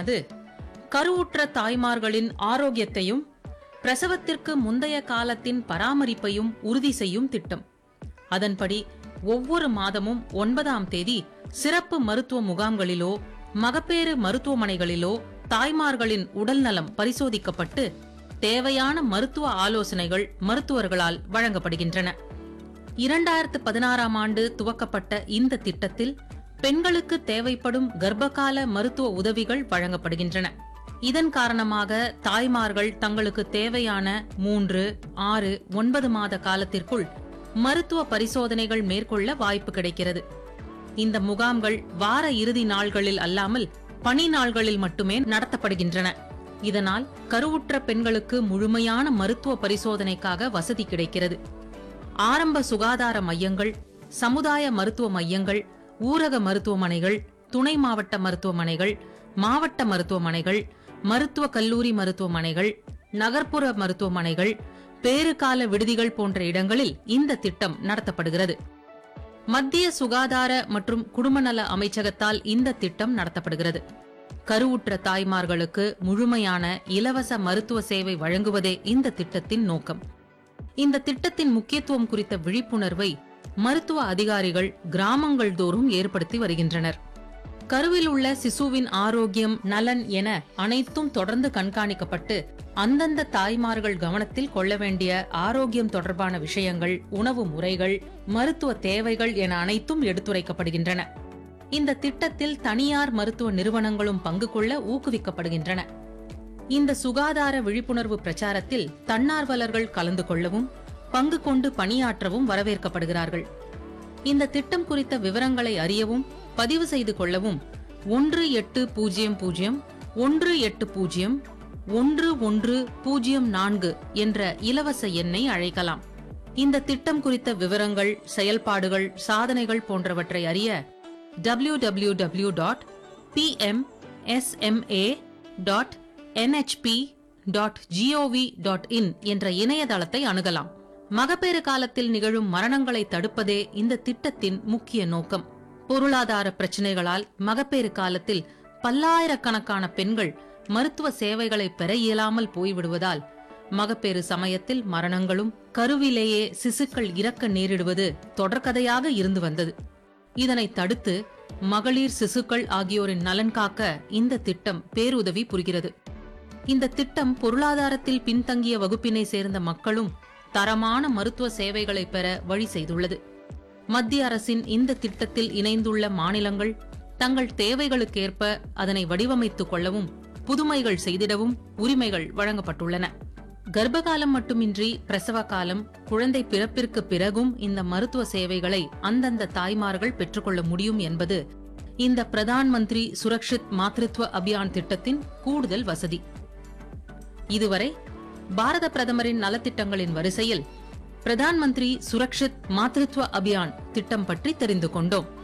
திட்டமானது கருவுற்ற தாய்மார்களின் ஆரோக்கியத்தையும் பிரசவத்திற்கு முந்தைய காலத்தின் பராமரிப்பையும் உறுதி செய்யும் திட்டம் அதன்படி ஒவ்வொரு மாதமும் ஒன்பதாம் தேதி சிறப்பு மருத்துவ முகாம்களிலோ மகப்பேறு மருத்துவமனைகளிலோ தாய்மார்களின் உடல்நலம் பரிசோதிக்கப்பட்டு தேவையான மருத்துவ ஆலோசனைகள் மருத்துவர்களால் வழங்கப்படுகின்றன இரண்டாயிரத்து பதினாறாம் ஆண்டு துவக்கப்பட்ட இந்த திட்டத்தில் பெண்களுக்கு தேவைப்படும் கர்ப்பகால மருத்துவ உதவிகள் வழங்கப்படுகின்றன இதன் காரணமாக தாய்மார்கள் தங்களுக்கு தேவையான மூன்று ஆறு ஒன்பது மாத காலத்திற்குள் மருத்துவ பரிசோதனைகள் மேற்கொள்ள வாய்ப்பு கிடைக்கிறது இந்த முகாம்கள் வார இறுதி நாள்களில் அல்லாமல் பணி நாள்களில் மட்டுமே நடத்தப்படுகின்றன இதனால் கருவுற்ற பெண்களுக்கு முழுமையான மருத்துவ பரிசோதனைக்காக வசதி கிடைக்கிறது ஆரம்ப சுகாதார மையங்கள் சமுதாய மருத்துவ மையங்கள் ஊரக மருத்துவமனைகள் துணை மாவட்ட மருத்துவமனைகள் மாவட்ட மருத்துவமனைகள் மருத்துவ கல்லூரி மருத்துவமனைகள் நகர்ப்புற மருத்துவமனைகள் பேறுகால விடுதிகள் போன்ற இடங்களில் இந்த திட்டம் நடத்தப்படுகிறது மத்திய சுகாதார மற்றும் குடும்பநல அமைச்சகத்தால் இந்த திட்டம் நடத்தப்படுகிறது கருவுற்ற தாய்மார்களுக்கு முழுமையான இலவச மருத்துவ சேவை வழங்குவதே இந்த திட்டத்தின் நோக்கம் இந்த திட்டத்தின் முக்கியத்துவம் குறித்த விழிப்புணர்வை மருத்துவ அதிகாரிகள் கிராமங்கள் தோறும் ஏற்படுத்தி வருகின்றனர் கருவில் உள்ள சிசுவின் ஆரோக்கியம் நலன் என அனைத்தும் தொடர்ந்து கண்காணிக்கப்பட்டு அந்தந்த தாய்மார்கள் கவனத்தில் கொள்ள வேண்டிய ஆரோக்கியம் தொடர்பான விஷயங்கள் உணவு முறைகள் மருத்துவ தேவைகள் என அனைத்தும் எடுத்துரைக்கப்படுகின்றன இந்த திட்டத்தில் தனியார் மருத்துவ நிறுவனங்களும் பங்கு கொள்ள ஊக்குவிக்கப்படுகின்றன இந்த சுகாதார விழிப்புணர்வு பிரச்சாரத்தில் தன்னார்வலர்கள் கலந்து கொள்ளவும் பங்கு கொண்டு பணியாற்றவும் வரவேற்கப்படுகிறார்கள் இந்த திட்டம் குறித்த விவரங்களை அறியவும் பதிவு செய்து கொள்ளவும் ஒன்று எட்டு பூஜ்ஜியம் பூஜ்ஜியம் ஒன்று எட்டு பூஜ்ஜியம் ஒன்று ஒன்று பூஜ்ஜியம் நான்கு என்ற இலவச எண்ணை அழைக்கலாம் இந்த திட்டம் குறித்த விவரங்கள் செயல்பாடுகள் சாதனைகள் போன்றவற்றை அறிய W W W dot P M S M A dot N H P dot G O V dot in என்ற இணையதளத்தை அணுகலாம் மகப்பேறு காலத்தில் நிகழும் மரணங்களை தடுப்பதே இந்த திட்டத்தின் முக்கிய நோக்கம் பொருளாதார பிரச்சினைகளால் மகப்பேறு காலத்தில் பல்லாயிரக்கணக்கான பெண்கள் மருத்துவ சேவைகளை பெற இயலாமல் போய்விடுவதால் மகப்பேறு சமயத்தில் மரணங்களும் கருவிலேயே சிசுக்கள் இறக்க நேரிடுவது தொடர்கதையாக இருந்து வந்தது இதனை தடுத்து மகளிர் சிசுக்கள் ஆகியோரின் நலன் காக்க இந்த திட்டம் பேருதவி புரிகிறது இந்த திட்டம் பொருளாதாரத்தில் பின்தங்கிய வகுப்பினை சேர்ந்த மக்களும் தரமான மருத்துவ சேவைகளை பெற வழி செய்துள்ளது மத்திய அரசின் இந்த திட்டத்தில் இணைந்துள்ள மாநிலங்கள் தங்கள் தேவைகளுக்கேற்ப அதனை வடிவமைத்துக் கொள்ளவும் புதுமைகள் செய்திடவும் உரிமைகள் வழங்கப்பட்டுள்ளன கர்ப்பகாலம் மட்டுமின்றி பிரசவ காலம் குழந்தை பிறப்பிற்கு பிறகும் இந்த மருத்துவ சேவைகளை அந்தந்த தாய்மார்கள் பெற்றுக்கொள்ள முடியும் என்பது இந்த பிரதான் மந்திரி சுரக்ஷித் மாத்ருத்வ அபியான் திட்டத்தின் கூடுதல் வசதி இதுவரை பாரத பிரதமரின் நலத்திட்டங்களின் வரிசையில் பிரதான் மந்திரி சுரக்ஷித் மாத்ருத்வ அபியான் திட்டம் பற்றி தெரிந்து கொண்டோம்